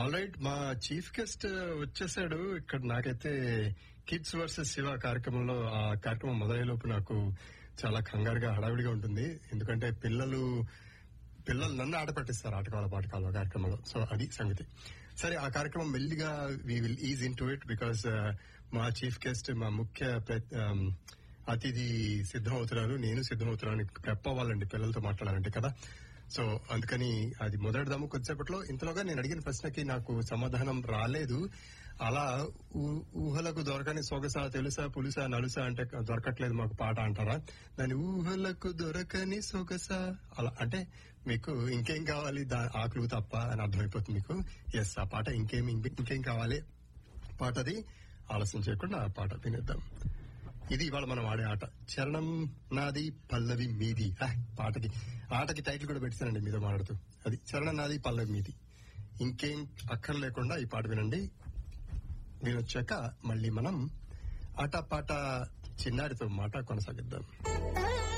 all right మా chief guest వచ్చేసాడు ఇక్కడ నాకైతే కిడ్స్ వర్సెస్ శివ కార్యక్రమంలో ఆ కార్యక్రమం మొదలయ్యేలోపు నాకు చాలా కంగారుగా హడావిడిగా ఉంటుంది ఎందుకంటే పిల్లలు పిల్లలు నన్ను ఆట పట్టిస్తారు ఆటకాల పాటకాల కార్యక్రమంలో సో అది సంగతి సరే ఆ కార్యక్రమం మెల్లిగా we will ease into it because మా చీఫ్ గెస్ట్ మా ముఖ్య ప్ర- um, అతిథి సిద్ధం అవుతున్నారు నేను సిద్ధం అవుతున్నాను ప్రెప్ అవ్వాలండి పిల్లలతో మాట్లాడాలంటే కదా సో అందుకని అది మొదలెడదాము కొద్దిసేపట్లో ఇంతలోగా నేను అడిగిన ప్రశ్నకి నాకు సమాధానం రాలేదు అలా ఊ- ఊహలకు దొరకని సొగస తెలుసా పులుసా నలుసా అంటే దొరకట్లేదు మాకు పాట అంటారా దాని ఊహలకు దొరకని సొగస అలా అంటే మీకు ఇంకేం కావాలి దా- ఆ క్లూ తప్ప అని అర్థమైపోతుంది మీకు ఎస్ ఆ పాట ఇంకేం ఇంకే- ఇంకేం కావాలి పాటది ఆలస్యం చేయకుండా ఆ పాట వినేద్దాం ఇది ఇవాళ మనం ఆడే ఆట చరణం నాది పల్లవి మీది ఆ, పాటకి ఆటకి టైటిల్ కూడా పెట్టానండి మీతో మాట్లాడుతూ అది చరణం నాది పల్లవి మీది ఇంకేం అక్కర్లేకుండా ఈ పాట వినండి వినొచ్చాక మళ్ళీ మనం ఆట పాట చిన్నారితో మాట కొనసాగిద్దాం